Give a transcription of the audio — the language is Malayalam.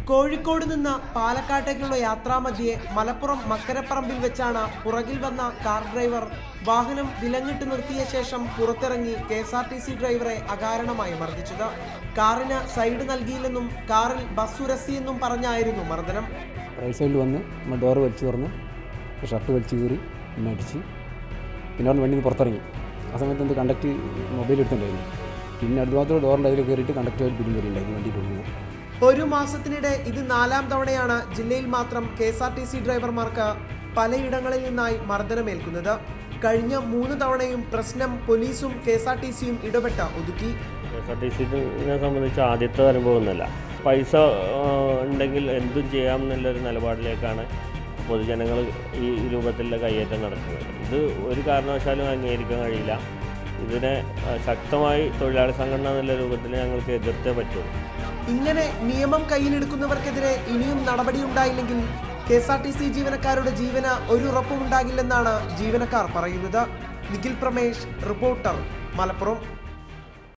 കോഴിക്കോട് നിന്ന് പാലക്കാട്ടേക്കുള്ള യാത്രാമധ്യേ മലപ്പുറം മക്കരപ്പറമ്പിൽ വെച്ചാണ് പുറകിൽ വന്ന കാർ ഡ്രൈവർ വാഹനം വിലങ്ങിട്ട് നിർത്തിയ ശേഷം പുറത്തിറങ്ങി K S R T C ഡ്രൈവറെ അകാരണമായി മർദ്ദിച്ചത് കാറിന് സൈഡ് നൽകിയില്ലെന്നും കാറിൽ ബസ് ഉരസിയെന്നും പറഞ്ഞായിരുന്നു മർദ്ദനം റൈറ്റ് സൈഡിൽ വന്ന് നമ്മൾ ഡോറ് വലിച്ചു തുറന്ന് ഷർട്ട് വലിച്ചു കീറി പിന്നെ അടിച്ച് പിന്നെ അവിടെ വണ്ടിയിൽ നിന്ന് പുറത്തിറങ്ങി ആ സമയത്ത് എന്ത് കണ്ടക്ട് മൊബൈൽ എടുത്തിട്ടുണ്ടായിരുന്നു പിന്നെ അടുത്ത മാത്രം ഡോറിൻ്റെ അതിൽ കയറിയിട്ട് കണ്ടക്ട് പിടിയും കയറിയിട്ടുണ്ടായിരുന്നു വണ്ടിയിൽ ഉള്ളിൽ ഒരു മാസത്തിനിടെ ഇത് നാലാം തവണയാണ് ജില്ലയിൽ മാത്രം K S R T C ഡ്രൈവർമാർക്ക് പലയിടങ്ങളിൽ നിന്നായി മർദ്ദനമേൽക്കുന്നത് കഴിഞ്ഞ മൂന്ന് തവണയും പ്രശ്നം പോലീസും കെ എസ് ആർ ടി സിയും ഇടപെട്ട് ഒതുക്കി കെ എസ് ആർ ടി സിനെ സംബന്ധിച്ച് ആദ്യത്തെ അനുഭവമൊന്നുമല്ല പൈസ ആ, ഉണ്ടെങ്കിൽ എന്തും ചെയ്യാം എന്നുള്ളൊരു നിലപാടിലേക്കാണ് പൊതുജനങ്ങൾ ഈ രൂപത്തിലുള്ള കയ്യേറ്റം നടക്കുന്നത് ഇത് ഒരു കാരണവശാലും അംഗീകരിക്കാൻ കഴിയില്ല ഇതിനെ ആ, ശക്തമായി തൊഴിലാളി സംഘടന എന്നുള്ള രൂപത്തിൽ ഞങ്ങൾക്ക് എതിർത്തേ പറ്റുള്ളൂ ഇങ്ങനെ നിയമം കയ്യിലെടുക്കുന്നവർക്കെതിരെ ഇനിയും നടപടിയുണ്ടായില്ലെങ്കിൽ K S R T C ജീവനക്കാരുടെ ജീവന് ഒരു ഉറപ്പുമുണ്ടാകില്ലെന്നാണ് ജീവനക്കാർ പറയുന്നത് നിഖിൽ പ്രമേഷ് റിപ്പോർട്ടർ മലപ്പുറം